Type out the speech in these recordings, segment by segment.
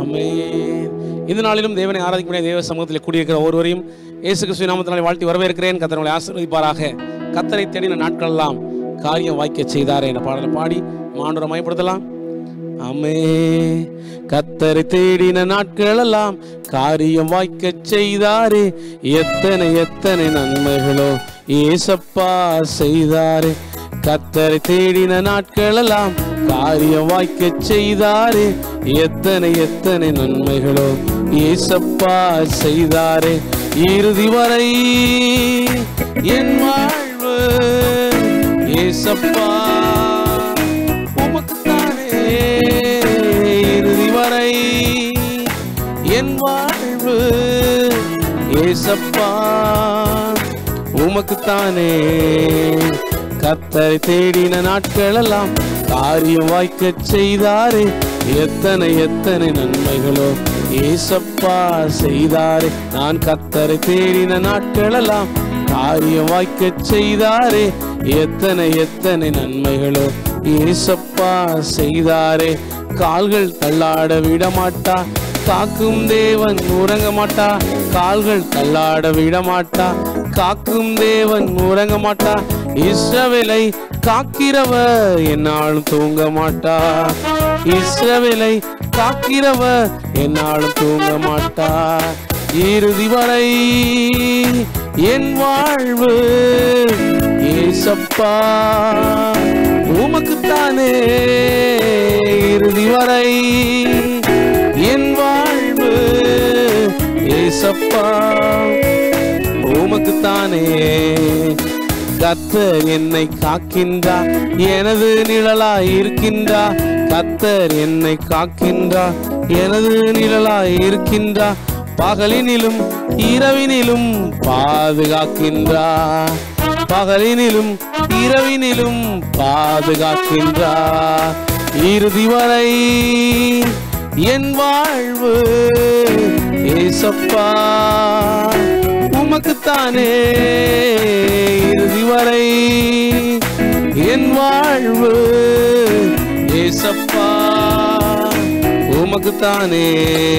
ஆமென் இந்த நாளிலும் தேவனை ஆராதிக்கக்கூடிய தேவ சமூகத்தில் கூடியிருக்கிற ஒருவரையும் இயேசு கிறிஸ்துவின் நாமத்தினாலே வாழ்த்தி வரவேற்கிறேன் கத்தர் உங்களை ஆசீர்வதிப்பாராக கத்தரை தேடின நாட்கள் எல்லாம் காரியம் வாய்க்க செய்தாரே என்ற பாடலை பாடி மாண்டோரை மயப்படுத்தலாம் ஆமே கத்தரை தேடின நாட்கள் எல்லாம் காரியம் வாய்க்க செய்தாரே எத்தனை எத்தனை நன்மைகளோ ஏசப்பா செய்தாரே கத்தரை தேடின நாட்கள் எல்லாம் காரியம் வாய்க்க செய்தாரே எத்தனை எத்தனை நன்மைகளோ ஏசப்பா செய்தாரே இறுதி வரை என் வாழ்வு ஏசப்பா உமக்குத்தானே இறுதி வரை என் வாழ்வு ஏசப்பா உமக்குத்தானே கத்தரை தேடின நாட்கள் எல்லாம் காரியம் வாய்க்க செய்தாரே எத்தனை எத்தனை நன்மைகளோ ஏசப்பா செய்தாரே நான் கத்தரை தேடின நாட்கள் எல்லாம் காரியம் வாய்க்க செய்தாரே எத்தனை எத்தனை நன்மைகளோ ஏசப்பா செய்தாரே கால்கள் தள்ளாட விட மாட்டா காக்கும் தேவன் உறங்க மாட்டா கால்கள் தள்ளாட விட மாட்டா காக்கும் தேவன் உறங்க மாட்டா இஸ்ரவேலை காக்கிறவ என்னாலும் தூங்க மாட்டா இஸ்ரவேலை காக்கிறவ என்னாலும் தூங்க மாட்டா இறுதி வரை என் வாழ்வு ஏசப்பா உமக்குத்தானே இறுதி வரை என் வாழ்வு ஏசப்பா உமக்குத்தானே கத்தர் என்னை காக்கின்றா எனது நிழலாய் இருக்கின்றா கத்தர் என்னை காக்கின்றா எனது நிழலாய் இருக்கின்றா பகலினிலும் இரவினிலும் பாதுகாக்கின்றா பகலினிலும் இரவினிலும் பாதுகாக்கின்றா இறுதி வரை என் வாழ்வு ஏசப்பா உமக்குத்தானே இறுதி வரை என் வாழ்வு ஏசப்பா உமக்குத்தானே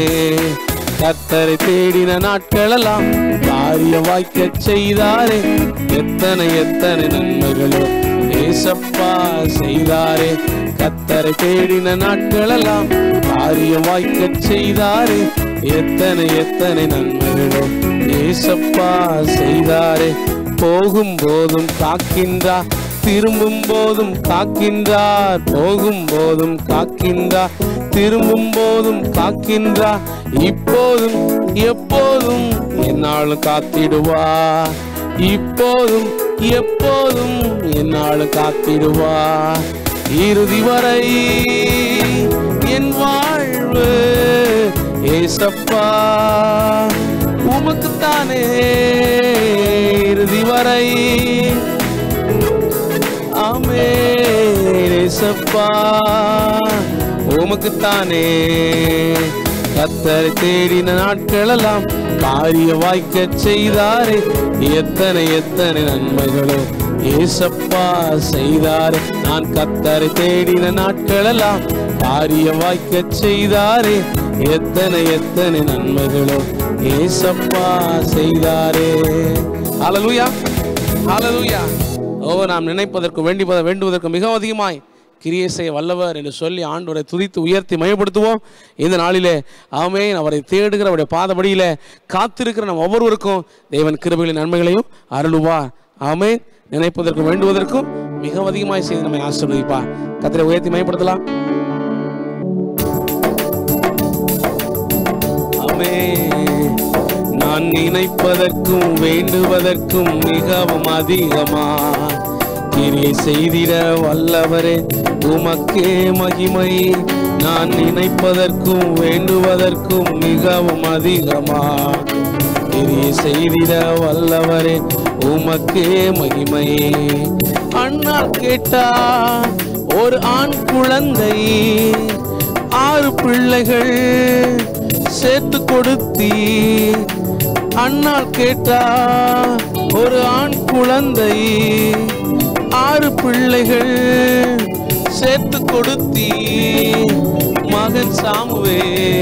கத்தரை தேடின நாட்களெல்லாம் காரிய வாய்க்க செய்தாரே எத்தனை எத்தனை நன்மைகளோ ஏசப்பா செய்தாரே கத்தரை தேடின நாட்களெல்லாம் காரியம் வாய்க்க செய்தாரே எத்தனை எத்தனை நன்மைகளோ ஏசப்பா செய்தாரே போகும் போதும் காக்கின்றா திரும்பும் போதும் காக்கின்றார் போகும் போதும் காக்கின்றார் திரும்பும் போதும் காக்கின்றா இப்போதும் எப்போதும் என்னாலும் காத்திடுவா இப்போதும் எப்போதும் என்னாலும் காத்திடுவா இறுதி வரை என் வாழ்வு ஏசப்பா உமக்குத்தானே இறுதி வரை ஆமேசப்பா உமக்குத்தானே கத்தரை தேடின நாட்களெல்லாம் காரிய வாய்க்க செய்தாரே எத்தனை எத்தனை நன்மைகளோ ஏசப்பா செய்தாரே நான் கத்தரை தேடின நாட்களெல்லாம் காரிய வாய்க்க செய்தாரே எத்தனை எத்தனை நன்மைகளோ ஏசப்பா செய்தாரே ஹalleluya ஹalleluya ஓ நாம் நினைப்பதற்கு வேண்டிப்பத வேண்டுவதற்கு மிக அதிகமாய் கிரியை செய்ய வல்லவர் என்று சொல்லி ஆண்டவரை துதித்து உயர்த்தி மயப்படுத்துவோம் இந்த நாளிலே ஆமேன் அவரை தேடுகிற அவருடைய பாதபடியிலே காத்திருக்கிற நம் ஒவ்வொருவருக்கும் தேவன் கிருபைகளின் நன்மைகளையும் அருளுவார் ஆமேன் நினைப்பதற்கும் வேண்டுவதற்கும் மிக அதிகமாய் செய்து நம்மை ஆசீர்வதிப்பார் கத்திரை உயர்த்தி மயப்படுத்தலாம் ஆமென். நான் நினைப்பதற்கும் வேண்டுவதற்கும் மிகவும் அதிகமா கிரியை செய்திட வல்லவரே உமக்கே மகிமை நான் நினைப்பதற்கும் வேண்டுவதற்கும் மிகவும் அதிகமா கிரியை செய்திட வல்லவரே உமக்கே மகிமை அண்ணா கேட்டா ஒரு ஆண் குழந்தை ஆறு பிள்ளைகள் சேர்த்து கொடுத்தி அண்ணாள் கேட்டா ஒரு ஆண் குழந்தை ஆறு பிள்ளைகள் சேர்த்து கொடுத்தி மகன் சாமுவே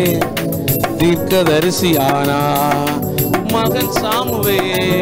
தீர்க்கதரிசியானா மகன் சாமுவே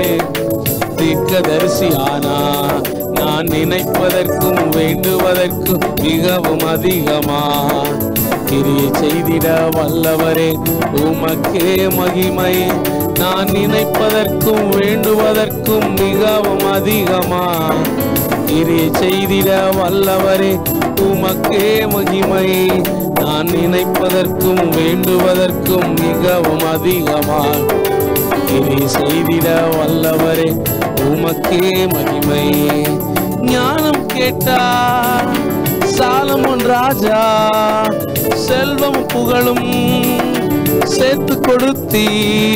தீர்க்கதரிசியானா நான் நினைப்பதற்கும் வேண்டுவதற்கும் மிகவும் அதிகமா கிரியை செய்திட வல்லவரே உமக்கே மகிமை நான் நினைப்பதற்கும் வேண்டுவதற்கும் மிகவும் அதிகமா கிரியை செய்திட வல்லவரே உமக்கே மகிமை நான் நினைப்பதற்கும் வேண்டுவதற்கும் மிகவும் அதிகமா கிரி செய்திட வல்லவரே உமக்கே மகிமை ஞானம் கேட்டார் சாலமோன் ராஜா செல்வம் புகழும் சேர்த்து கொடுத்தி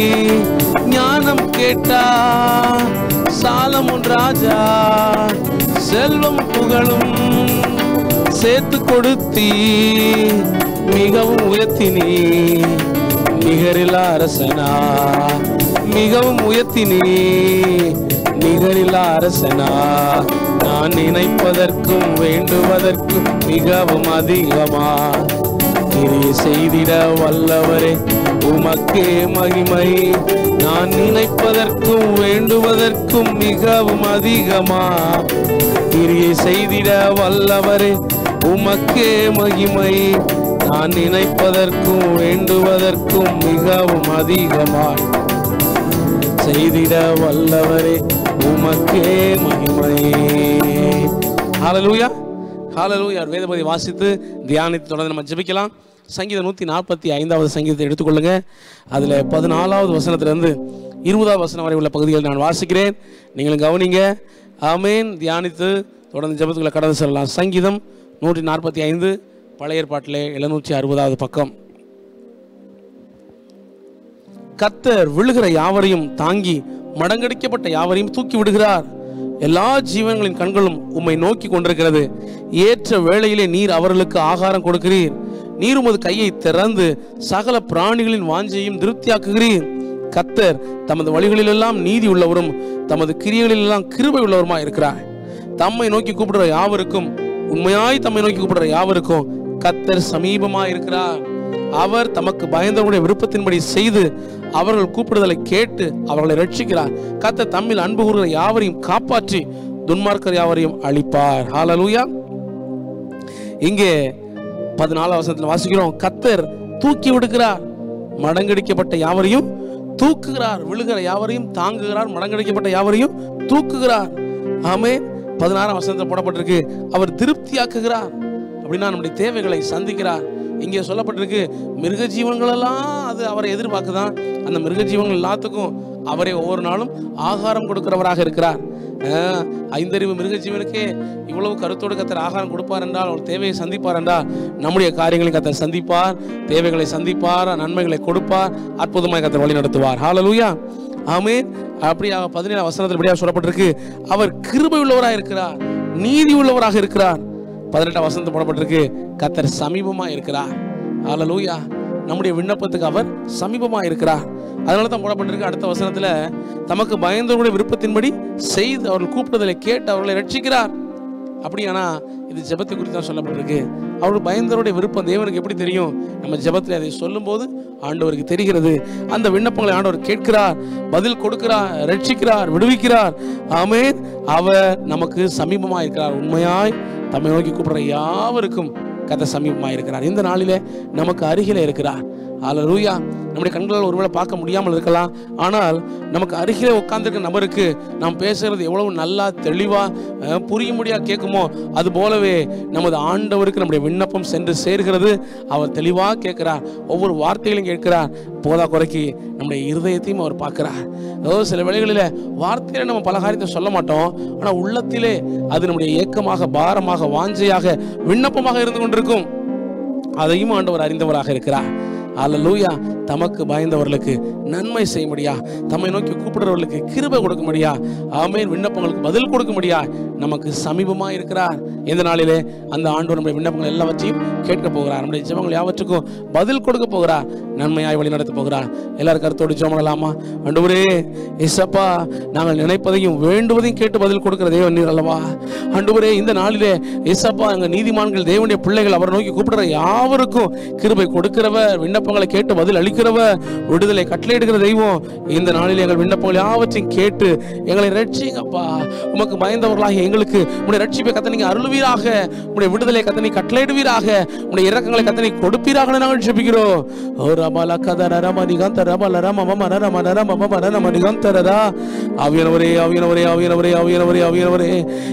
ஞானம் கேட்டா சாலமோன் ராஜா செல்வம் புகழும் சேர்த்து கொடுத்தி மிகவும் உயர்த்தினி நிகரில்லா அரசனா மிகவும் உயர்த்தினி நிகரில்லா அரசனா நான் நினைப்பதற்கும் வேண்டுவதற்கும் மிகவும் அதிகமா கிரியை செய்திட வல்லவரே உமக்கே மகிமை நான் நினைப்பதற்கும் வேண்டுவதற்கும் மிகவும் அதிகமா கிரியை செய்திட வல்லவரே உமக்கே மகிமை நான் நினைப்பதற்கும் வேண்டுவதற்கும் மிகவும் அதிகமாய் செய்திட வல்லவரே உமக்கே மகிமை ஹalleluya ஹalleluya வேதபதி வாசித்து தியானித்து தொடர்ந்து நம்ம ஜெபிக்கலாம் சங்கீதம் நூற்றி நாற்பத்தி ஐந்தாவது சங்கீதத்தை எடுத்துக்கொள்ளுங்க அதில் பதினாலாவது வசனத்திலிருந்து இருபதாவது வசனம் வரை உள்ள பகுதிகள் நான் வாசிக்கிறேன் நீங்களும் கவனிங்க ஆமேன் தியானித்து தொடர்ந்து ஜெபத்துக்குள்ள கடந்து செல்லலாம் சங்கீதம் நூற்றி நாற்பத்தி ஐந்து பழைய ஏற்பாட்டிலே எழுநூற்றி அறுபதாவது பக்கம் கர்த்தர் விழுகிற யாவரையும் தாங்கி மடங்கடிக்கப்பட்ட யாவரையும் தூக்கி விடுகிறார் எல்லா ஜீவன்களின் கண்களும் உம்மை நோக்கி கொண்டிருக்கிறது ஏற்ற வேளையிலே நீர் அவர்களுக்கு ஆகாரம் கொடுக்கிறீர் நீர் உமது கையை திறந்து சகல பிராணிகளின் வாஞ்சையும் திருப்தியாக்குகிறீர் கர்த்தர் தமது வழிகளிலெல்லாம் நீதி உள்ளவரும் தமது கிரியைகளிலெல்லாம் கிருபை உள்ளவருமாய் இருக்கிறார் தம்மை நோக்கி கூப்பிடுற யாவருக்கும் உண்மையாய் தம்மை நோக்கி கூப்பிடுற யாவருக்கும் கர்த்தர் சமீபமாய் இருக்கிறார் அவர் தமக்கு பயந்தவருடைய விருப்பத்தின்படி செய்து அவர்கள் கூப்பிடுதலை கேட்டு அவர்களை ரட்சிக்கிறார் கர்த்தர் தம்மில் அன்பு கூறுகிற யாவரையும் காப்பாற்றி துன்மார்க்கர் யாவரையும் அழிப்பார் ஹalleluya இங்கே பதினாலாம் வசனத்தில் வாசிக்கிறோம் கத்தர் தூக்கி விடுகிறார் மடங்கடிக்கப்பட்ட யாவரையும் தூக்குகிறார் விழுகிற யாவரையும் தாங்குகிறார் மடங்கடிக்கப்பட்ட யாவரையும் தூக்குகிறார் ஆமே பதினாறாம் வசனத்தில் போடப்பட்டிருக்கு அவர் திருப்தியாக்குகிறார் அப்படின்னா நம்முடைய தேவைகளை சந்திக்கிறார் இங்கே சொல்லப்பட்டிருக்கு மிருக ஜீவன்களெல்லாம் அது அவரை எதிர்பார்க்குதான் அந்த மிருக ஜீவன்கள் எல்லாத்துக்கும் அவரை ஒவ்வொரு நாளும் ஆகாரம் கொடுக்கிறவராக இருக்கிறார் ஆஹ், ஐந்தறிவு மிருக ஜீவனுக்கே இவ்வளவு கருத்தோடு கத்தர் ஆகாரம் கொடுப்பார் என்றால் அவர் தேவையை சந்திப்பார் என்றால் நம்முடைய காரியங்களை கத்தர் சந்திப்பார் தேவைகளை சந்திப்பார் நன்மைகளை கொடுப்பார் அற்புதமாய் கத்தர் வழி நடத்துவார் ஹalleluya ஆமென் அப்படியாக பதினேழாம் வசனத்தில் இப்படியாக சொல்லப்பட்டிருக்கு அவர் கிருபை உள்ளவராக இருக்கிறார் நீதி உள்ளவராக இருக்கிறார் பதினெட்டாம் வசனத்தில் போடப்பட்டிருக்கு கத்தர் சமீபமா இருக்கிறார் ஹalleluya நம்முடைய விண்ணப்பத்துக்கு அவர் சமீபமா இருக்கிறார் அதனால தான் போடப்பட்டிருக்கு அடுத்த வசனத்துல தமக்கு பயந்தவர்களுடைய விருப்பத்தின்படி செய்து அவர்கள் கூப்பிடுதலை கேட்டு அவர்களை ரட்சிக்கிறார் அப்படியானா இது ஜெபத்தை குறித்து தான் சொல்லப்பட்டிருக்கு அவர் பயந்தவருடைய விருப்பம் தேவனுக்கு எப்படி தெரியும் நம்ம ஜெபத்தில் அதை சொல்லும்போது ஆண்டவருக்கு தெரிகிறது அந்த விண்ணப்பங்களை ஆண்டவர் கேட்கிறார் பதில் கொடுக்கிறார் ரட்சிக்கிறார் விடுவிக்கிறார் ஆமென் அவர் நமக்கு சமீபமாக இருக்கிறார் உண்மையாய் தம்மை நோக்கி கூப்பிடுற யாவருக்கும் கதை சமீபமாக இருக்கிறார் இந்த நாளிலே நமக்கு அருகிலே இருக்கிறார் அல்லேலூயா நம்முடைய கண்களால் ஒருவேளை பார்க்க முடியாமல் இருக்கலாம் ஆனால் நமக்கு அருகிலே உட்கார்ந்திருக்க நபருக்கு நாம் பேசுறது எவ்வளவு நல்லா தெளிவா அஹ், புரியும்படியா கேட்குமோ அது போலவே நமது ஆண்டவருக்கு நம்முடைய விண்ணப்பம் சென்று சேர்கிறது அவர் தெளிவா கேட்கிறார் ஒவ்வொரு வார்த்தைகளையும் கேட்கிறார் போதா குறைக்கு நம்முடைய இருதயத்தையும் அவர் பார்க்கிறார் அதாவது சில வேளைகளில் வார்த்தையில நம்ம பல காரியத்தை சொல்ல மாட்டோம் ஆனால் உள்ளத்திலே அது நம்முடைய ஏக்கமாக பாரமாக வாஞ்சையாக விண்ணப்பமாக இருந்து கொண்டிருக்கும் அதையும் ஆண்டவர் அறிந்தவராக இருக்கிறார் அல்லேலூயா தமக்கு பயந்தவர்களுக்கு நன்மை செய்யும்படியா தம்மை நோக்கி கூப்பிடுறவர்களுக்கு கிருபை கொடுக்க முடியா ஆமேன் விண்ணப்பங்களுக்கு பதில் கொடுக்க முடியா நமக்கு சமீபமா இருக்கிறார் இந்த நாளிலே அந்த ஆண்டு நம்முடைய விண்ணப்பங்கள் எல்லாவற்றையும் கேட்க போகிறார் நம்முடைய ஜெபங்கள் யாவற்றுக்கும் பதில் கொடுக்க போகிறார் நன்மையாய் வழி நடத்த போகிறார் எல்லாரும் கருத்தோடு ஜெபம் பண்ணலாமா ஆண்டவரே இசப்பா நாங்கள் நினைப்பதையும் வேண்டுவதையும் கேட்டு பதில் கொடுக்கிற தேவன் நீர் அல்லவா ஆண்டவரே இந்த நாளிலே இசப்பா எங்கள் நீதிமான்கள் தேவனுடைய பிள்ளைகள் அவரை நோக்கி கூப்பிடுற யாவருக்கும் கிருபை கொடுக்கிறவர் விண்ணப்பங்களை கேட்டு பதில் அளிக்கிறவர் விடுதலை கட்டளையிடுகிற தெய்வம் இந்த நாளில் எங்கள் விண்ணப்பங்கள் யாவற்றையும் கேட்டு எங்களை ரட்சிங்கப்பா உமக்கு பயந்தவர்களாக எங்களுக்கு உடைய ரட்சிப்பை கத்தனை அருள்வீராக உடைய விடுதலை கத்தனை கட்டளையிடுவீராக உடைய இறக்கங்களை கத்தனை கொடுப்பீராக நாங்கள் ஜெபிக்கிறோம் ஓ ரபால கதர ரம நிகந்த ரபல ரம மம ரம நரம மம நரம நிகந்தரதா ஆவியனவரே ஆவியனவரே ஆவியனவரே ஆவியனவரே ஆவியனவரே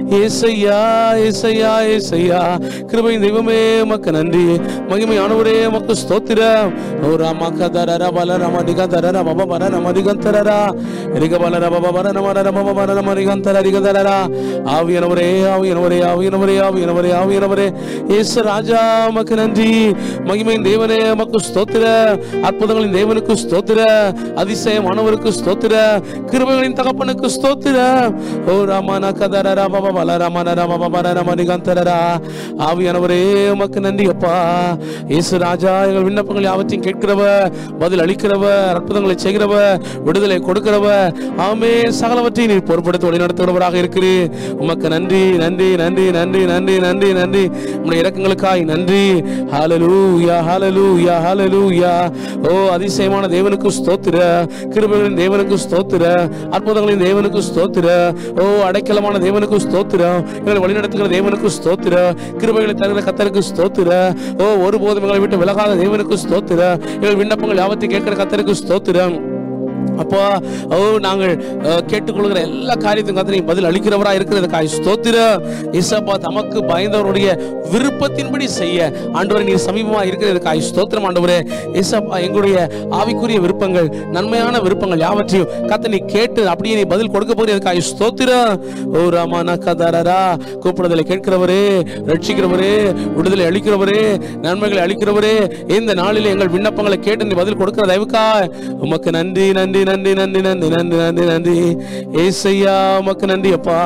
ஏசையா ஏசையா ஏசையா கிருபையின் தெய்வமே உமக்கு நன்றி மகிமையானவரே உமக்கு ஸ்தோத்திரம் ஓ ராம கதர ரபல ரம நிகந்தர ரம மம ரம நிகந்தரரா ரிகபல ரப பர நம ரம மம ரம நிகந்தர ரிகதரரா ஆவியனவரே ஆவியனவரே ஆவியனவரே ஆவியனவரே ஆவியனவரே இயேசு ராஜா உமக்கு நன்றி மகிமையின் தேவனே உமக்கு ஸ்தோத்திர அற்புதங்களின் தேவனுக்கு ஸ்தோத்திர அதிசயமானவருக்கு ஸ்தோத்திர கிருபைகளின் தகப்பனுக்கு ஸ்தோத்திர ஓ ராமன கதர ரம பல ரமன ரம பர நம நிகந்தரரா ஆவியானவரே உமக்கு நன்றி அப்பா இயேசு ராஜா எங்கள் விண்ணப்பங்கள் யாவற்றையும் கேட்கிறவ பதில் அளிக்கிறவ அற்புதங்களை செய்கிறவ விடுதலை கொடுக்கிறவ ஆமே சகலவற்றையும் நீர் பொறுப்படுத்த வழி நடத்துகிறவராக இருக்கிறீர் உமக்கு நன்றி நன்றி நன்றி நன்றி நன்றி நன்றி நன்றி உங்களுடைய இறக்கங்களுக்காய் நன்றி ஹalleluya ஹalleluya ஹalleluya ஓ அதிசயமான தேவனுக்கு ஸ்தோத்திர கிருபைகளின் தேவனுக்கு ஸ்தோத்திர அற்புதங்களின் தேவனுக்கு ஸ்தோத்திர ஓ அடைக்கலமான தேவனுக்கு ஸ்தோத்திரம் எங்களை வழிநடத்துகிற தேவனுக்கு ஸ்தோத்திர கிருபைகளை தருகிற கத்தருக்கு ஸ்தோத்திர ஓ ஒருபோதும் எங்களை விட்டு விலகாத தேவனுக்கு ஸ்தோத்திர எங்கள் விண்ணப்பங்கள் யாவத்தையும் கேட்கிற கத்தருக்கு ஸ்தோத்திரம் அப்போ ஓ நாங்கள் அஹ், கேட்டுக்கொள்கிற எல்லா காரியத்துக்கும் கத்தனை பதில் அளிக்கிறவரா இருக்கிறதுக்காய் ஸ்தோத்திர இசப்பா தமக்கு பயந்தவருடைய விருப்பத்தின்படி செய்ய ஆண்டவரை நீர் சமீபமா இருக்கிறதுக்காய் ஸ்தோத்திரம் ஆண்டவரே இசப்பா எங்களுடைய ஆவிக்குரிய விருப்பங்கள் நன்மையான விருப்பங்கள் யாவற்றையும் கத்தனை கேட்டு அப்படியே நீ பதில் கொடுக்க போகிறதுக்காய் ஸ்தோத்திர ஓ ராமான கதரரா கூப்பிடுதலை கேட்கிறவரே ரட்சிக்கிறவரே விடுதலை அளிக்கிறவரே நன்மைகளை அளிக்கிறவரே இந்த நாளில் எங்கள் விண்ணப்பங்களை கேட்டு நீ பதில் கொடுக்கிற தயவுக்கா உமக்கு நன்றி நன்றி நன்றி நன்றி நன்றி நன்றி நன்றி நன்றி ஏசையா உமக்கு நன்றி அப்பா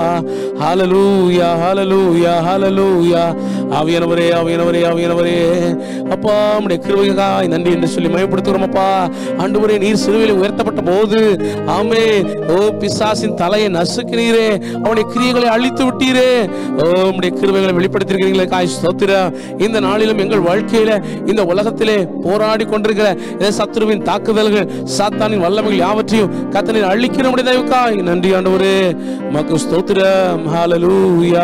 ஹalleluya ஹalleluya ஹalleluya ஆவியானவரே ஆவியானவரே ஆவியானவரே அப்பா உம்முடைய கிருபைக்காய் நன்றி என்று சொல்லி மயப்படுத்துகிறோம் அப்பா ஆண்டவரே நீர் சிலுவையில் உயர்த்தப்பட்ட போது ஆமே ஓ பிசாசின் தலையை நசுக்கினீரே அவனுடைய கிரியைகளை அழித்து விட்டீரே ஓ உம்முடைய கிருபைகளை வெளிப்படுத்தியிருக்கிறீங்களே காய் ஸ்தோத்திரம் இந்த நாளிலும் எங்கள் வாழ்க்கையில இந்த உலகத்திலே போராடி கொண்டிருக்கிற இந்த சத்துருவின் தாக்குதல்கள் சாத்தானின் வல்லமைகள் யாவற்றையும் கத்தனை அழிக்கிற முடியாதவுக்காய் நன்றி ஆண்டவரே மக்கு ஸ்தோத்திரம் ஹalleluya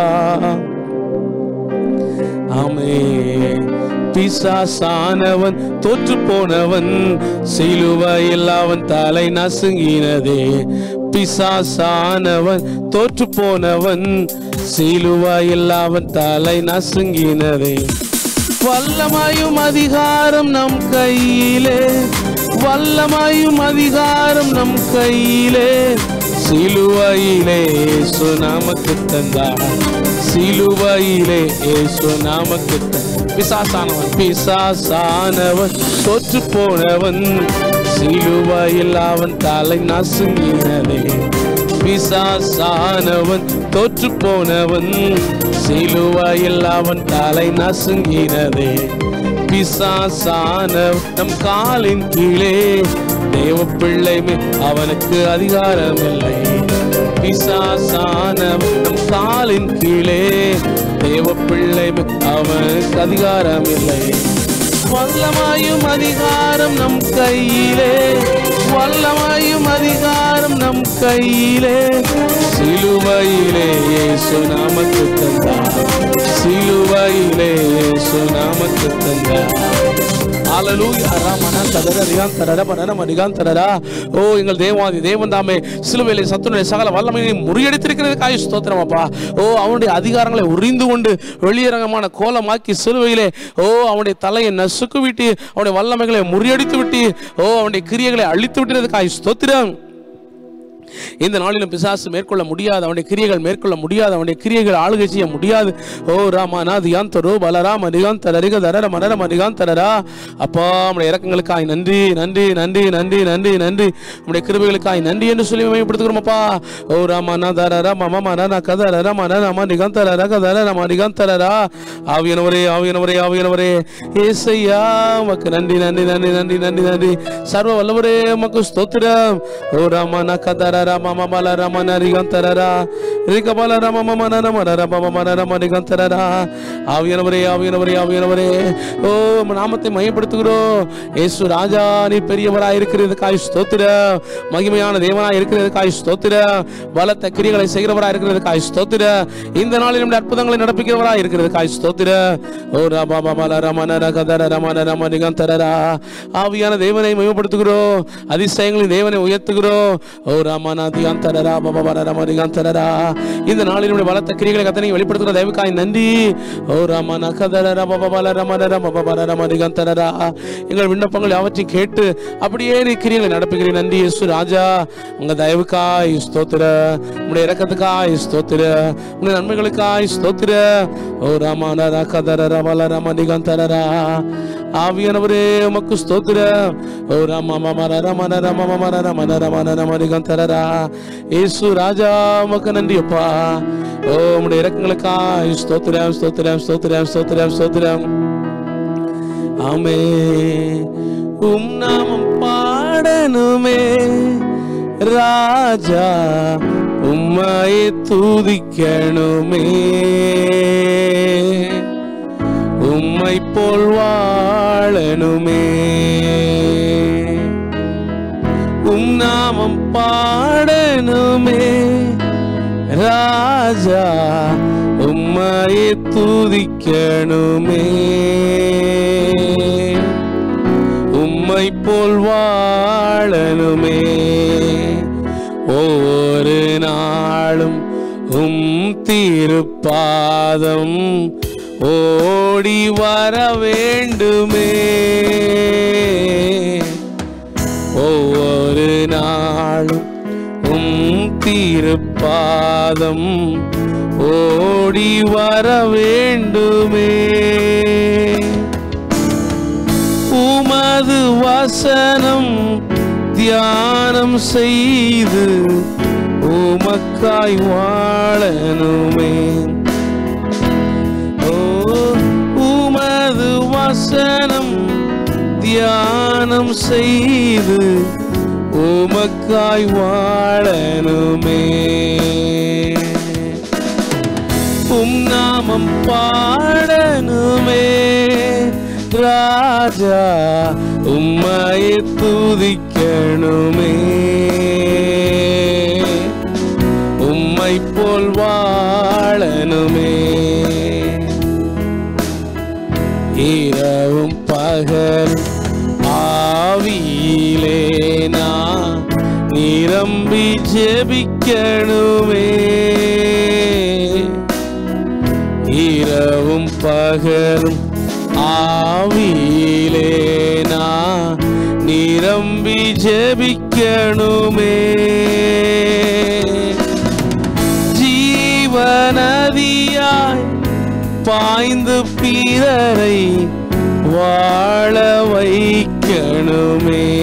ஆமே பிசாசானவன் தோற்று போனவன் சிலுவையில் அவன் தலை நசுங்கினதே பிசாசானவன் தோற்று போனவன் சிலுவையில் அவன் தலை நசுங்கினதே வல்லமாயும் அதிகாரம் நம் கையிலே வல்லமாயும் அதிகாரம் நம் கையிலே சிலுவையிலே இயேசு நமக்கு தந்தார் சிலுவையிலே இயேசு நமக்கு தந்தார் பிசாசானவன் பிசாசானவன் தோற்று போனவன் சிலுவையில் அவன் தலை நசுங்கினதே பிசாசானவன் தோற்று போனவன் சிலுவையில் அவன் தலை நசுங்கினதே பிசாசான நம் காலின் கீழே தேவ பிள்ளை மேல் அவனுக்கு அதிகாரம் இல்லை பிசாசான நம் காலின் கீழே தேவ பிள்ளை மேல் அவனுக்கு அதிகாரம் இல்லை வல்லமாயும் அதிகாரம் நம் கையிலே வல்லமாயும் அதிகாரம் நம் கையிலே சிலுவையிலே இயேசு நமக்கு தந்தார் சிலுவையிலே இயேசு நமக்கு தந்தார் ஹalleluya ரமண தரர ரிகான் தரர பரர மரிகான் தரரா ஓ எங்கள் தேவாதி தேவன் தாமே சிலுவையிலே சத்துடைய சகல வல்லமையை முறியடித்திருக்கிறதுக்காக ஸ்தோத்திரம் அப்பா ஓ அவனுடைய அதிகாரங்களை உறிந்து கொண்டு வெளியரங்கமான கோலமாக்கி சிலுவையிலே ஓ அவனுடைய தலையை நசுக்கு விட்டு அவனுடைய வல்லமைகளை முறியடித்து விட்டு ஓ அவனுடைய கிரியைகளை அழித்து விட்டதுக்காக ஸ்தோத்திரம் இந்த நாளிலும் பிசாசு மேற்கொள்ள முடியாது அவனுடைய கிரியைகள் மேற்கொள்ள முடியாது அவனுடைய கிரியைகள் ஆளுகை செய்ய முடியாது ஓ ராமா நாதியாந்தரோ பலராம நிகாந்தர ரிக தரர மனர மரிகாந்தரரா அப்பா நம்முடைய இறக்கங்களுக்காய் நன்றி நன்றி நன்றி நன்றி நன்றி நன்றி நம்முடைய கிருபைகளுக்காய் நன்றி என்று சொல்லி மேம்படுத்துகிறோம் அப்பா ஓ ராமா நாதரரா மம மனன கதரர மனர மரிகாந்தரர கதர மரிகாந்தரரா ஆவியனவரே ஆவியனவரே ஆவியனவரே ஏசையா உமக்கு நன்றி நன்றி நன்றி நன்றி நன்றி நன்றி சர்வ வல்லவரே உமக்கு ஸ்தோத்திரம் ஓ ராம ந கதர ராம மமல ரம நரிகாந்தரரா ரிகபல ரம மம நன மன ரம மம நன மரிகாந்தரரா ஆவியனவரே ஆவியனவரே ஆவியனவரே ஓ உம் நாமத்தை மையப்படுத்துகிறோம் இயேசு ராஜா நீ பெரியவராய் இருக்கிறதுக்காய் ஸ்தோத்திர மகிமையான தேவனாய் இருக்கிறதுக்காய் ஸ்தோத்திர பலத்த கிரியைகளை செய்கிறவராய் இருக்கிறதுக்காய் ஸ்தோத்திர இந்த நாளில் நம்முடைய அற்புதங்களை நடப்பிக்கிறவராய் இருக்கிறதுக்காய் ஸ்தோத்திர ஓ ரபா பமல ரமன ரகதர ரமன ரம நிகந்தரரா ஆவியான தேவனை மையப்படுத்துகிறோம் அதிசயங்களின் தேவனை உயர்த்துகிறோம் ஓ ராமநாதிகாந்தரரா பபபர ரமரிகாந்தரரா இந்த நாளில் நம்முடைய பலத்த கிரிகளை கத்தனை வெளிப்படுத்துகிற தேவக்காய் நன்றி ஓ ராமன கதர பபபல ரமன ரமபபர ரமரிகாந்தரரா எங்கள் விண்ணப்பங்கள் யாவற்றையும் கேட்டு அப்படியே நீ கிரியைகளை நடப்புகிறேன் நன்றி இயேசு ராஜா உங்க தயவுக்காய் ஸ்தோத்திர உங்களுடைய இறக்கத்துக்காய் ஸ்தோத்திர உங்களுடைய நன்மைகளுக்காய் ஸ்தோத்திர ஓ ராமன கதர ரமல ரமரிகாந்தரரா ஆவியானவரே உமக்கு ஸ்தோத்திர ஓ ராம மம ரம ரம மம ரம ரம ரம நிகந்தரரா இயேசு ராஜா உமக்கு நன்றி அப்பா ஓ உம்முடைய இறக்கங்களுக்காய் ஸ்தோத்திரம் ஸ்தோத்திரம் ஸ்தோத்திரம் ஸ்தோத்திரம் ஸ்தோத்திரம் ஆமே உம் நாமம் பாடணுமே ராஜா உம்மையை துதிக்கணுமே உம்மை போல் வாழணுமே உம் நாமம் பாடணுமே ராஜா உம்மையை துதிக்கணுமே உம்மை போல் வாழணுமே ஒவ்வொரு நாளும் உம் திருப்பாதம் ஓடி வர வேண்டுமே ஒவ்வொரு நாளும் உம் திருப்பாதம் ஓடி வர வேண்டுமே உமது வசனம் தியானம் செய்து உமக்காய் வாழணுமே ஓ உமது வசனம் தியானம் செய்து உமக்காய் வாழணுமே உம் நாமம் பாடணுமே ராஜா உம்மையை துதிக்கணுமே உம்மை போல் வாழணுமே இரவும் பகல் ஆவியிலே நான் நிரம்பி ஜெபிக்கணுமே இரவும் பகலும் ஆவியிலே நான் நிரம்பி ஜெபிக்கணுமே ஜீவநதியாய் பாய்ந்து பிறரை வாழ வைக்கணுமே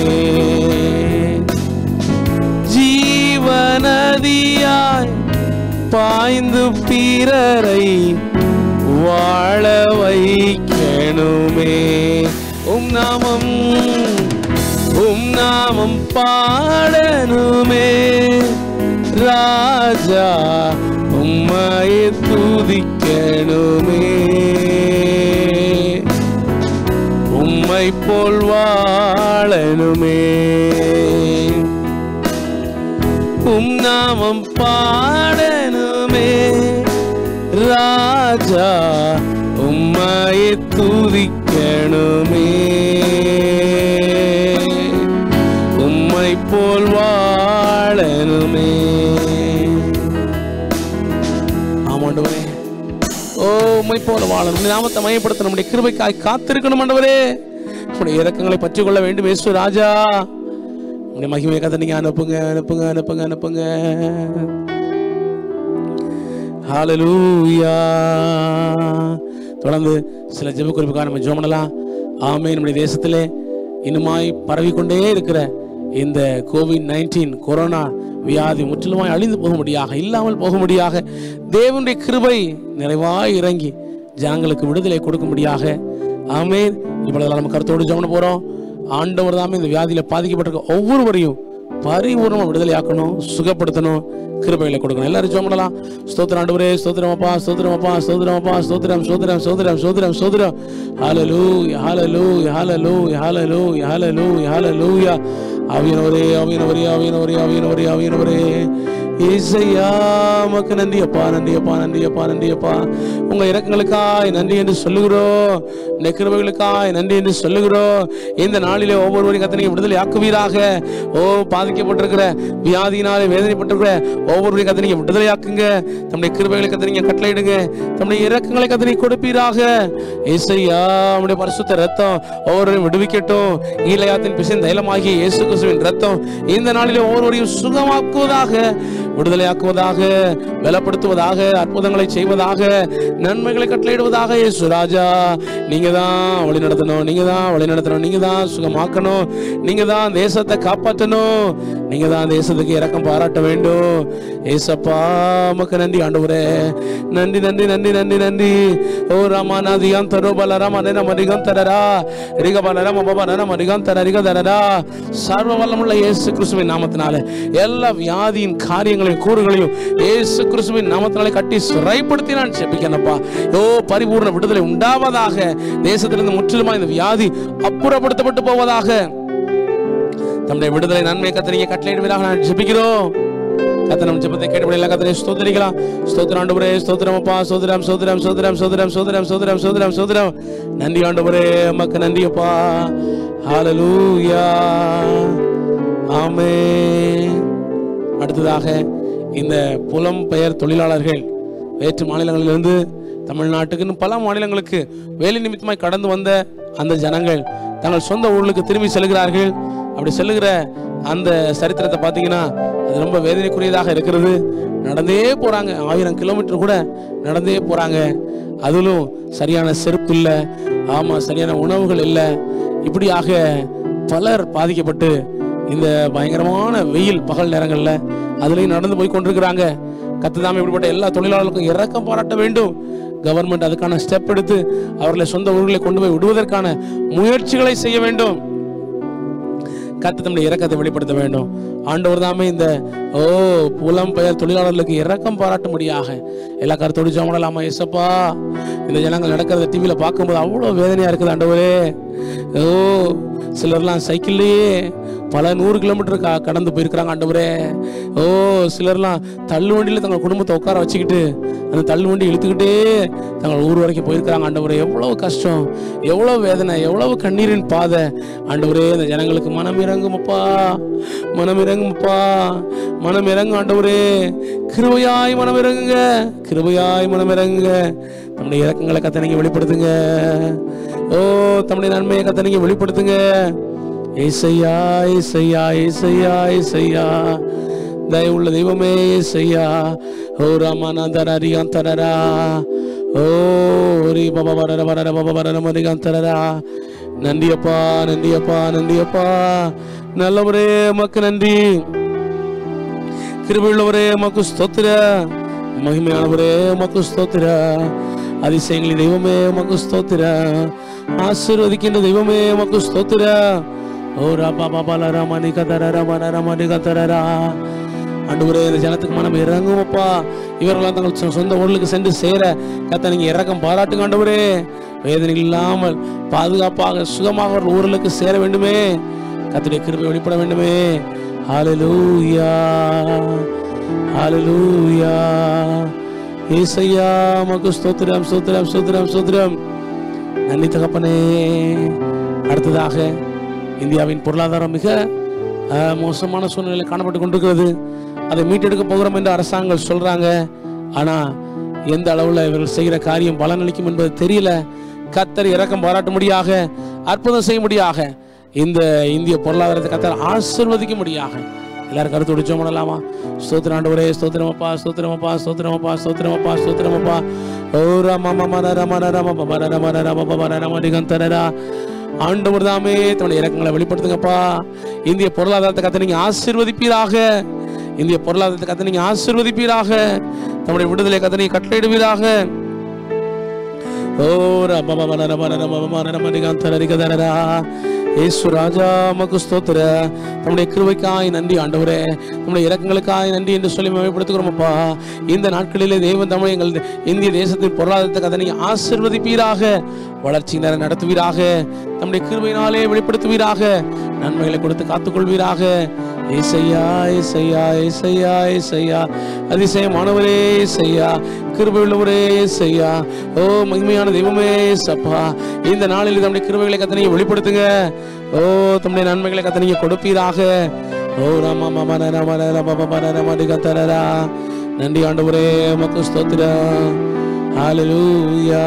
ஜீவநதியாய் பாய்ந்து பிறரை வாழ வைக்கணுமே உம் நாமம் உம் நாமம் பாடணுமே ராஜா உம்மையை துதிக்கணுமே உம்மை போல் வாழணுமே உம் நாமம் பாடணுமே ராஜா உம்மையை துதிக்கணுமே உம்மை போல் வாழணுமே ஆமாண்டவரே ஓ உம்மை போல வாழணும் உம்முடைய நாமத்தை மையப்படுத்த நம்முடைய கிருபைக்காய் காத்திருக்கணும் ஆண்டவரே உடைய இறக்கங்களை பற்றி கொள்ள வேண்டும் இயேசு ராஜா உடைய மகிமையை கதை நீங்க அனுப்புங்க அனுப்புங்க அனுப்புங்க அனுப்புங்க ஹalleluya தொடர்ந்து சில ஜெப குறிப்புக்காக நம்ம ஜெபம் பண்ணலாம் ஆமே நம்முடைய தேசத்திலே இன்னுமாய் பரவிக்கொண்டே இருக்கிற இந்த கோவிட் நைன்டீன் கொரோனா வியாதி முற்றிலுமாய் அழிந்து போகும்படியாக இல்லாமல் போகும்படியாக தேவனுடைய கிருபை நிறைவாய் இறங்கி ஜனங்களுக்கு விடுதலை கொடுக்கும்படியாக ஆமேன் இவ்வளவு நம்ம கருத்தோடு ஜெபம் பண்ண போறோம் ஆண்டவர் தாமே இந்த வியாதியில பாதிக்கப்பட்டிருக்க ஒவ்வொருவரையும் பரிபூர்ணமா விடுதலை ஆக்கணும் சுகப்படுத்தணும் கிருபைகளை கொடுக்கணும் எல்லாரும் ஜெபம் பண்ணலாம் ஸ்தோத்திரம் ஆண்டவரே ஸ்தோத்திரம் அப்பா ஸ்தோத்திரம் அப்பா ஸ்தோத்திரம் அப்பா ஸ்தோத்திரம் ஸ்தோத்திரம் ஸ்தோத்திரம் ஸ்தோத்திரம் ஸ்தோத்திரம் ஹalleluya ஹalleluya ஹalleluya ஹalleluya ஹalleluya ஹalleluya ஆவியானவரே ஆவியானவரே ஆவியானவரே ஆவியானவரே ஆவியானவரே இசையா உமக்கு நன்றி அப்பா நன்றி அப்பா நன்றி அப்பா நன்றி அப்பா உங்க இரக்கங்களுக்காய் நன்றி என்று சொல்லுகிறோம் இந்த கிருபைகளுக்காய் நன்றி என்று சொல்லுகிறோம் இந்த நாளிலே ஒவ்வொருவரையும் கத்தனை விடுதலை ஆக்குவீராக ஓ பாதிக்கப்பட்டிருக்கிற வியாதியினாலே வேதனைப்பட்டிருக்கிற ஒவ்வொருவரையும் கத்தனை விடுதலை ஆக்குங்க தம்முடைய கிருபைகளை கத்தனை கட்டளையிடுங்க தம்முடைய இரக்கங்களை கத்தனை கொடுப்பீராக இசையா உம்முடைய பரிசுத்த ரத்தம் ஒவ்வொருவரையும் விடுவிக்கட்டும் ஈலையாத்தின் பிசின் தைலமாகிய இயேசு கிறிஸ்துவின் ரத்தம் இந்த நாளிலே ஒவ்வொருவரையும் சுகமாக்குவதாக விடுதலையாக்குவதாக பலப்படுத்துவதாக அற்புதங்களை செய்வதாக நன்மைகளை கட்டளையிடுவதாக இயேசு ராஜா நீங்க தான் வழி நடத்தணும் நீங்க தான் வழி நடத்தணும் நீங்க தான் சுகமாக்கணும் நீங்க தான் தேசத்தை காப்பாற்றணும் நீங்க தான் தேசத்துக்கு இரக்கம் பாராட்ட வேண்டும் ஏசப்பா உமக்கு நன்றி ஆண்டவரே நன்றி நன்றி நன்றி நன்றி நன்றி ஓ ராமானா திகம் தரோ பலராம் அனேன மரிகம் தரரா ரிக பலராம் அபபலராம் மரிகம் தர ரிக தரரா சர்வ வல்லமுள்ள இயேசு கிறிஸ்துவின் நாமத்தினால எல்லா வியாதியின் காரியங்களையும் கூறுகளையும் இயேசு கிறிஸ்துவின் நாமத்தினாலே கட்டி சிறைப்படுத்தி நான் செபிக்கிறேன்ப்பா ஓ பரிபூர்ண விடுதலை உண்டாவதாக தேசத்திலிருந்து முற்றிலுமா இந்த வியாதி அப்புறப்படுத்தப்பட்டு போவதாக தம்முடைய விடுதலை நன்மை கத்தனையை கட்டளையிடுவதாக நான் ஜெபிக்கிறோம் கத்த நம்ம ஜெபத்தை கேட்டபடி எல்லா கத்தனையும் ஸ்தோத்திரிக்கலாம் ஸ்தோத்திரம் ஆண்டவரே ஸ்தோத்திரம் அப்பா ஸ்தோத்திரம் ஸ்தோத்திரம் ஸ்தோத்திரம் ஸ்தோத்திரம் ஸ்தோத்திரம் ஸ்தோத்திரம் ஸ்தோத்திரம் ஸ்தோத்திரம் நன்றி ஆண்டவரே உமக்கு நன்றி அப்பா ஹalleluya ஆமென் அடுத்ததாக இந்த புலம்பெயர் தொழிலாளர்கள் வேற்று மாநிலங்களிலிருந்து தமிழ்நாட்டுக்குன்னு பல மாநிலங்களுக்கு வேலை நிமித்தமாய் கடந்து வந்த அந்த ஜனங்கள் தங்கள் சொந்த ஊர்களுக்கு திரும்பி செல்கிறார்கள் அப்படி செல்லுகிற அந்த சரித்திரத்தை பார்த்தீங்கன்னா அது ரொம்ப வேதனைக்குரியதாக இருக்கிறது நடந்தே போறாங்க ஆயிரம் கிலோமீட்டர் கூட நடந்தே போறாங்க அதிலும் சரியான செருப்பு இல்லை ஆமா சரியான உணவுகள் இல்லை இப்படியாக பலர் பாதிக்கப்பட்டு இந்த பயங்கரமான வெயில் பகல் நேரங்கள்ல அதுலயும் நடந்து போய் கொண்டிருக்கிறாங்க கத்துதாம இப்படிப்பட்ட எல்லா தொழிலாளர்களுக்கும் இரக்கம் பாராட்ட வேண்டும் கவர்மெண்ட் அதுக்கான ஸ்டெப் எடுத்து அவர்களை சொந்த ஊர்களை கொண்டு போய் விடுவதற்கான முயற்சிகளை செய்ய வேண்டும் கத்து தம்முடைய இரக்கத்தை வெளிப்படுத்த வேண்டும் ஆண்டவர் தாமே இந்த ஓ புலம் பெயர் தொழிலாளர்களுக்கு இரக்கம் பாராட்டும்படியாக எல்லா கருத்தோடு ஜாமலாமா எசப்பா இந்த ஜனங்கள் நடக்கிறத டிவியில பார்க்கும்போது அவ்வளோ வேதனையா இருக்குது ஆண்டவரே ஓ சிலர்லாம் சைக்கிள்லேயே பல நூறு கிலோமீட்டர் க கடந்து போயிருக்கிறாங்க ஆண்டவரே ஓ சிலர்லாம் தள்ளு வண்டியில் தங்கள் குடும்பத்தை உட்கார வச்சுக்கிட்டு அந்த தள்ளு வண்டி இழுத்துக்கிட்டே தங்கள் ஊர் வரைக்கும் போயிருக்கிறாங்க ஆண்டவரே எவ்வளவு கஷ்டம் எவ்வளவு வேதனை எவ்வளவு கண்ணீரின் பாதை ஆண்டவரே இந்த ஜனங்களுக்கு மனம் இறங்குமப்பா மனம் இறங்குமப்பா மனம் இறங்கும் ஆண்டவரே கிருபையாய் மனம் இறங்குங்க கிருபையாய் மனம் இறங்குங்க நம்முடைய இறக்கங்களை கத்த நீங்க வெளிப்படுத்துங்க ஓ தம்முடைய நன்மையை கத்த நீங்க வெளிப்படுத்துங்க ஏசையா ஏசையா ஏசையா ஏசையா தயவுள்ள தெய்வமே ஏசையா ஓ ராமானந்தர் அரிகாந்தரரா ஓ ரீ பப வரர வரர பப வரர மரிகாந்தரரா நன்றியப்பா நன்றியப்பா நன்றியப்பா நல்லவரே உமக்கு நன்றி கிருபையுள்ளவரே உமக்கு ஸ்தோத்திர மகிமையானவரே உமக்கு ஸ்தோத்திர அதிசயங்களின் தெய்வமே உமக்கு ஸ்தோத்திர ஆசீர்வதிக்கின்ற தெய்வமே உமக்கு ஸ்தோத்திர ஓ ராபா பாபா ரமணி கதர ரமண ரமணி கதரரா ஆண்டவரே இந்த ஜனத்துக்கு மனம் இறங்குமப்பா இவர்களாம் தங்கள் சொ- சொந்த ஊர்களுக்கு சென்று சேர கத்த நீங்க இறக்கம் பாராட்டுங்க ஆண்டவரே வேதனை இல்லாமல் பாதுகாப்பாக சுகமாக அவர்கள் ஊர்களுக்கு சேர வேண்டுமே கத்துடைய கிருபை வெளிப்பட வேண்டுமே ஹalleluya ஹalleluya ஏசையா மக்கு ஸ்தோத்திரம் ஸ்தோத்திரம் ஸ்தோத்திரம் ஸ்தோத்திரம் நன்றி தகப்பனே அடுத்ததாக இந்தியாவின் பொருளாதாரம் மிக அஹ், மோசமான சூழ்நிலையில் காணப்பட்டு கொண்டிருக்கிறது அதை மீட்டெடுக்க போகிறோம் என்று அரசாங்கம் சொல்றாங்க ஆனா எந்த அளவுல இவர்கள் செய்கிற காரியம் பலனளிக்கும் என்பது தெரியல கத்தர் இரக்கம் பாராட்டும்படியாக அற்புதம் செய்யும்படியாக இந்த இந்திய பொருளாதாரத்தை கத்தர் ஆசிர்வதிக்கும்படியாக எல்லாரும் கருத்து உடிச்சோம் பண்ணலாமா ஸ்தோத்திரம் ஆண்டவரே ஸ்தோத்திரமப்பா ஸ்தோத்திரமப்பா ஸ்தோத்திரமப்பா ஸ்தோத்திரமப்பா ஸ்தோத்திரமப்பா ஓ ரம மம ரம ரம பம ரம ரம பம ரம நிகந்தரரா ஆண்டவர் தாமே தன்னுடைய இறக்கங்களை வெளிப்படுத்துங்கப்பா இந்திய பொருளாதாரத்தை கத்த நீங்க ஆசீர்வதிப்பீராக இந்திய பொருளாதாரத்தை கத்த நீங்க ஆசீர்வதிப்பீராக தம்முடைய விடுதலை கத்த நீங்க கட்டளையிடுவீராக ஓ ரம மம ரம ரம பம ரம நிகந்தரரிகதரரா இயேசு ராஜா மக்கு ஸ்தோத்திர நம்முடைய கிருபைக்காய் நன்றி ஆண்டவரே நம்முடைய இறக்கங்களுக்காய் நன்றி என்று சொல்லி மேம்படுத்துகிறோமப்பா இந்த நாட்களிலே தேவன் தமிழ் எங்கள் இந்திய தேசத்தின் பொருளாதாரத்தை கதை நீங்க ஆசிர்வதிப்பீராக வளர்ச்சி நேர நடத்துவீராக நம்முடைய கிருபையினாலே வெளிப்படுத்துவீராக நன்மைகளை கொடுத்து காத்துக்கொள்வீராக ஏசையா ஏசையா ஏசையா ஏசையா அதிசயமானவரே ஏசையா கிருபை உள்ளவரே ஏசையா ஓ மகிமையான தெய்வமே சப்பா இந்த நாளில் நம்முடைய கிருபைகளை கத்தனையை வெளிப்படுத்துங்க ஓ தம்முடைய நன்மைகளை கத்தனையை கொடுப்பீராக ஓ ராமா மம ரம ரம பம ரம கத்தரரா நன்றி ஆண்டவரே மக்கு ஸ்தோத்திரம் ஹalleluya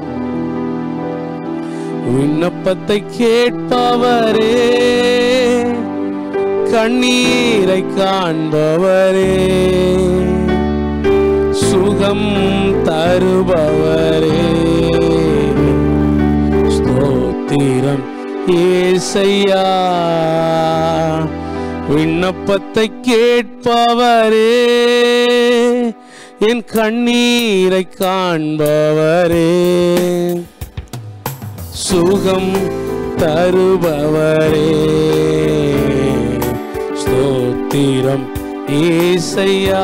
விண்ணப்பத்தை கேட்பவரே கண்ணீரை காண்பவரே சுகம் தருபவரே ஸ்தோத்திரம் ஏசையா விண்ணப்பத்தை கேட்பவரே என் கண்ணீரை காண்பவரே சுகம் தருபவரே ஸ்தோத்திரம் ஏசையா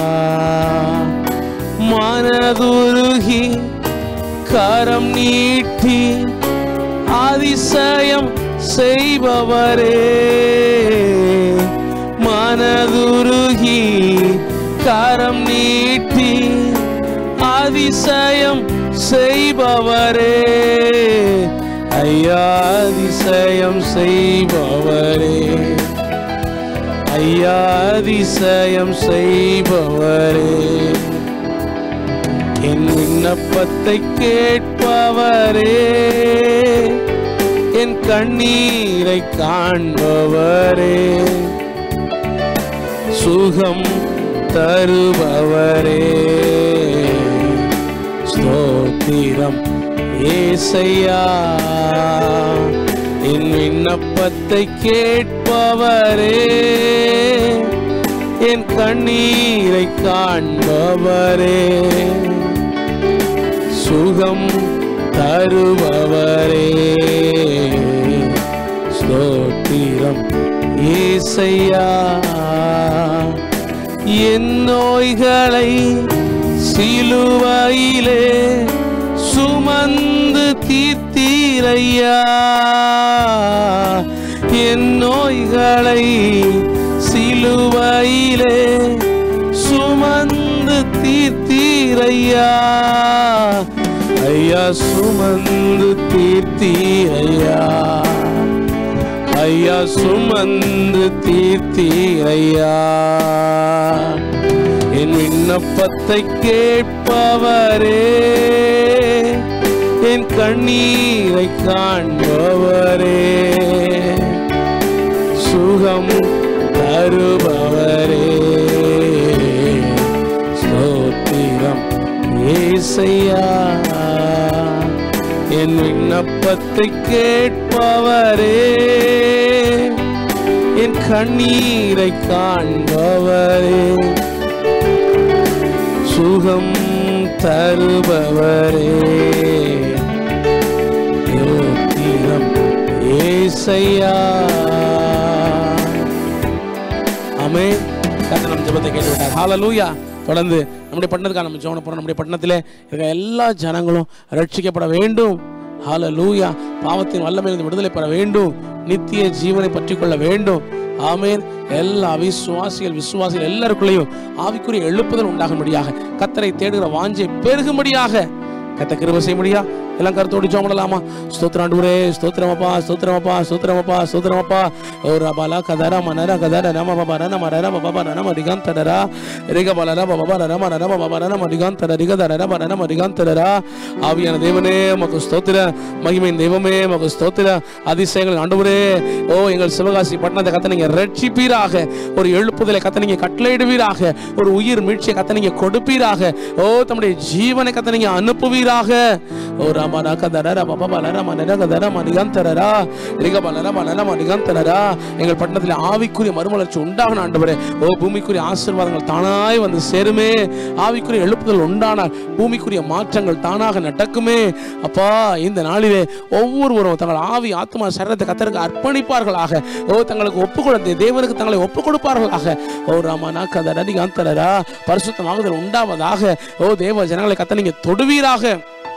மனதுருகி கரம் நீட்டி அதிசயம் செய்பவரே மனதுருகி கரம் நீட்டி அதிசயம் செய்பவரே ஐயா அதிசயம் செய்பவரே ஐயா அதிசயம் செய்பவரே என் விண்ணப்பத்தை கேட்பவரே என் கண்ணீரை காண்பவரே சுகம் தருபவரே ஸ்தோத்திரம் ஏசையா என் விண்ணப்பத்தை கேட்பவரே என் கண்ணீரை காண்பவரே சுகம் தருபவரே ஸ்தோத்திரம் ஏசையா என் நோய்களை சிலுவையிலே சுமந்து தீர்த்தீரையா என் நோய்களை சிலுவையிலே சுமந்து தீர்த்தீரையா ஐயா சுமந்து தீர்த்தீரையா ஐயா சுமந்து தீர்த்தீரையா என் விண்ணப்பத்தை கேட்பவரே என் கண்ணீரை காண்பவரே சுகம் தருபவரே ஸ்தோத்திரம் ஏசையா என் விண்ணப்பத்தை கேட்பவரே என் கண்ணீரை காண்பவரே சுகம் தருபவரே யோத்திரம் ஏசையா ஆமே கர்த்தர் நம் ஜெபத்தை கேட்டு விட்டார் ஹalleluya தொடர்ந்து நம்முடைய பட்டணத்துக்காக நம்ம ஜெபம் போறோம் நம்முடைய பட்டணத்திலே இருக்க எல்லா ஜனங்களும் ரட்சிக்கப்பட வேண்டும் ஹalleluya பாவத்தின் வல்லமையிலிருந்து விடுதலை பெற வேண்டும் நித்திய ஜீவனை பற்றிக் கொள்ள வேண்டும் ஆமேன் எல்லா விசுவாசிகள் விசுவாசிகள் எல்லாருக்குள்ளேயும் ஆவிக்குரிய எழுப்புதல் உண்டாகும்படியாக கத்தரை தேடுகிற வாஞ்சை பெருகும்படியாக கத்த கிருப செய்யும்படியா எல்லாம் கருத்தோடு ஜெபம் பண்ணலாமா ஸ்தோத்திரம் ஆண்டவரே ஸ்தோத்திரமப்பா ஸ்தோத்திரமப்பா ஸ்தோத்திரமப்பா ஸ்தோத்திரமப்பா ஓ ரபாலா கதரா மனரா கதரா ரம பபா ரன மரர பபா ரன மரிகான் தடரா ரிக பலரா பபா ரன மரர பபா ரன மரிகான் தட ரிக தரர ரன மரிகான் தடரா ஆவியான தேவனே உமக்கு ஸ்தோத்திர மகிமையின் தெய்வமே உமக்கு ஸ்தோத்திர அதிசயங்கள் ஆண்டவரே ஓ எங்கள் சிவகாசி பட்டணத்தை கத்த நீங்க ரட்சிப்பீராக ஒரு எழுப்புதலை கத்த நீங்க கட்டளையிடுவீராக ஒரு உயிர் மீட்சியை கத்த நீங்க கொடுப்பீராக ஓ தம்முடைய ஜீவனை கத்த நீங்க அனுப்புவீராக ஓ ராமா ராக தரரா பபா பலரா மனரக தர மணிகான் தரரா ரிக பலரா மலரா மணிகான் தரரா எங்கள் பட்டணத்தில் ஆவிக்குரிய மறுமலர்ச்சி உண்டாகணும் ஆண்டவரே ஓ பூமிக்குரிய ஆசீர்வாதங்கள் தானாய் வந்து சேருமே ஆவிக்குரிய எழுப்புதல் உண்டானால் பூமிக்குரிய மாற்றங்கள் தானாக நடக்குமே அப்பா இந்த நாளிலே ஒவ்வொருவரும் தங்கள் ஆவி ஆத்மா சரீரத்தை கத்தருக்கு அர்ப்பணிப்பார்களாக ஓ தங்களுக்கு ஒப்பு கொடுத்து தேவனுக்கு தங்களை ஒப்பு கொடுப்பார்களாக ஓ ராமனா கதரடி காந்தரரா பரிசுத்தமாகுதல் உண்டாவதாக ஓ தேவ ஜனங்களை கத்த நீங்க தொடுவீராக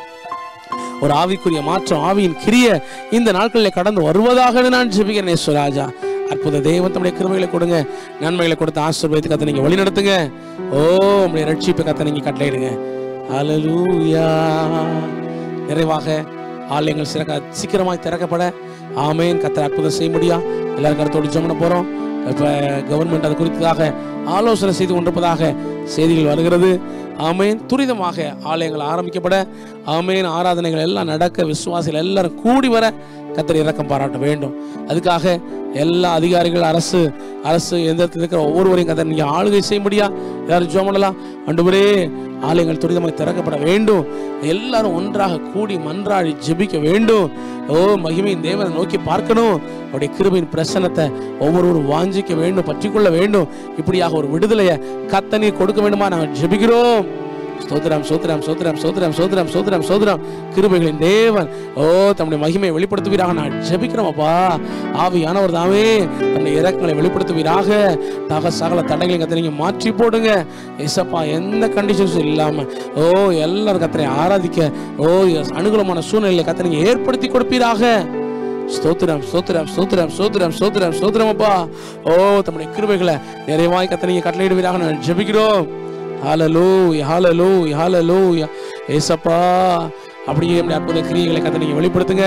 ஒரு ஆவிக்குரிய மாற்றம் ஆவியின் கிரிய இந்த நாட்களில் கடந்து வருவதாக நான் ஜெபிக்கிறேன் சுராஜா அற்புத தேவன் தம்முடைய கிருமைகளை கொடுங்க நன்மைகளை கொடுத்து ஆசீர்வதித்து கத்த நீங்க வழி நடத்துங்க ஓ உங்களுடைய ரட்சிப்பை கத்த நீங்க கட்டளையிடுங்க ஹalleluya நிறைவாக ஆலயங்கள் சிறக்க சீக்கிரமாய் திறக்கப்பட ஆமேன் கத்தர் அற்புதம் செய்ய முடியா எல்லாரும் கருத்தோடு ஜெபம் பண்ண போறோம் இப்ப கவர்மெண்ட் அது குறித்ததாக ஆலோசனை செய்து கொண்டிருப்பதாக செய்திகள் வருகிறது ஆமேன் துரிதமாக ஆலயங்கள் ஆரம்பிக்கப்பட ஆமேன் ஆராதனைகள் எல்லாம் நடக்க விசுவாசிகள் எல்லாரும் கூடி வர கத்தர் இரக்கம் பாராட்ட வேண்டும் அதுக்காக எல்லா அதிகாரிகள் அரசு அரசு எந்திரத்தில் இருக்கிற ஒவ்வொருவரையும் கத்தர் நீங்க ஆளுகை செய்ய முடியா எல்லாரும் ஜோம் பண்ணலாம் அண்டுபரே ஆலயங்கள் துரிதமாக திறக்கப்பட வேண்டும் எல்லாரும் ஒன்றாக கூடி மன்றாடி ஜெபிக்க வேண்டும் ஓ மகிமையின் தேவனை நோக்கி பார்க்கணும் அவருடைய கிருபையின் பிரசன்னத்தை ஒவ்வொருவரும் வாஞ்சிக்க வேண்டும் பற்றிக்கொள்ள வேண்டும் இப்படியாக ஒரு விடுதலையை கத்தனி கொடுக்க வேண்டுமா நாங்கள் ஜெபிக்கிறோம் ஸ்தோத்திரம் ஸ்தோத்திரம் ஸ்தோத்திரம் ஸ்தோத்திரம் ஸ்தோத்திரம் ஸ்தோத்திரம் ஸ்தோத்திரம் கிருபைகளின் தேவன் ஓ தம்முடைய மகிமையை வெளிப்படுத்துவீராக நான் ஜெபிக்கிறோம் அப்பா ஆவியானவர் தாமே தம்முடைய இறக்கங்களை வெளிப்படுத்துவீராக தக சகல தடைகளை கத்தை நீங்க மாற்றி போடுங்க ஏசப்பா எந்த கண்டிஷன்ஸும் இல்லாம ஓ எல்லாரும் கத்தனை ஆராதிக்க ஓ அனுகூலமான சூழ்நிலையை கத்தை நீங்க ஏற்படுத்தி கொடுப்பீராக ஸ்தோத்திரம் ஸ்தோத்திரம் ஸ்தோத்திரம் ஸ்தோத்திரம் ஸ்தோத்திரம் ஸ்தோத்திரம் அப்பா ஓ தம்முடைய கிருபைகளை நிறைவாய் கத்த நீங்க கட்டளையிடுவீராக நான் ஜெபிக்கிறோம் ஹalleluya ஹalleluya ஹalleluya ஏசப்பா அப்படியே நம்முடைய அற்புத கிரியைகளை கத்த நீங்க வெளிப்படுத்துங்க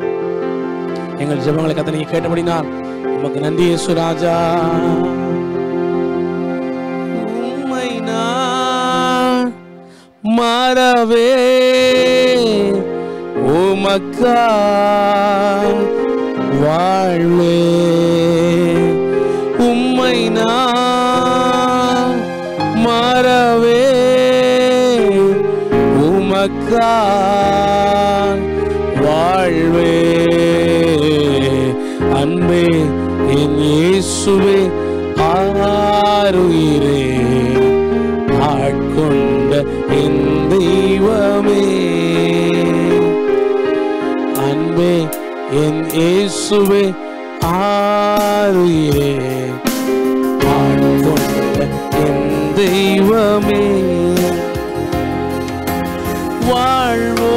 எங்கள் ஜெபங்களை கத்த நீங்க கேட்டபடினால் உமக்கு நன்றி இயேசு ராஜா உம்மை நான் மறவே உமக்கா வாழ்வே உம்மை நான் மறவே உமக்கா வாழ்வே அன்பே என் இயேசுவே ஆருயிரே ஆட்கொண்ட என் தெய்வமே அன்பே என் இயேசுவே ஆருயிரே ஆட்கொண்ட என் தெய்வமே வாழ்வோ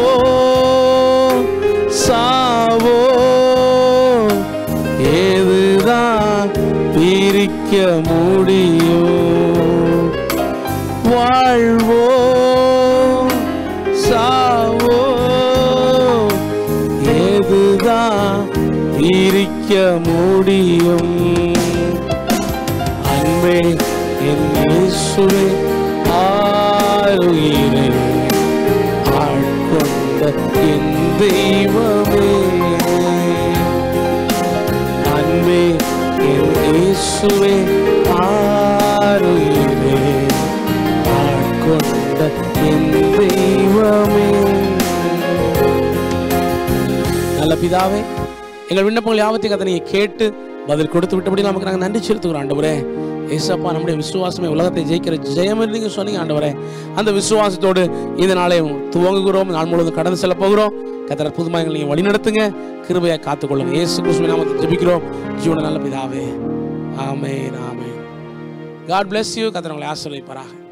சாவோ ஏதுதான் பிரிக்க முடியும் வாழ்வோ சாவோ ஏதுதான் பிரிக்க முடியும் அன்பே என் இயேசுவே ஆருயிரே ஆட்கொண்ட என் தெய்வமே அன்பே என் இயேசுவே ஆருயிரே ஆட்கொண்ட என் தெய்வமே நல்ல பிதாவே எங்கள் விண்ணப்பங்கள் யாவத்தையும் கதை நீங்க கேட்டு பதில் கொடுத்து விட்டபடி நமக்கு நாங்கள் நன்றி செலுத்துகிறோம் ஆண்டவரே ஏசப்பா நம்முடைய விசுவாசமே உலகத்தை ஜெயிக்கிற ஜெயம் என்று நீங்க சொன்னீங்க ஆண்டவரே அந்த விசுவாசத்தோடு இந்த நாளை துவங்குகிறோம் நாள் முழுவதும் கடந்து செல்ல போகிறோம் கத்தர் அற்புதமாக எங்களை நீங்க வழி நடத்துங்க கிருபையை காத்துக்கொள்ளுங்க இயேசு கிறிஸ்துவின் நாமத்தை ஜெபிக்கிறோம் ஜீவன நல்ல பிதாவே ஆமென் ஆமென் காட் bless you கத்தர் உங்களை ஆசீர்வதிப்பாராக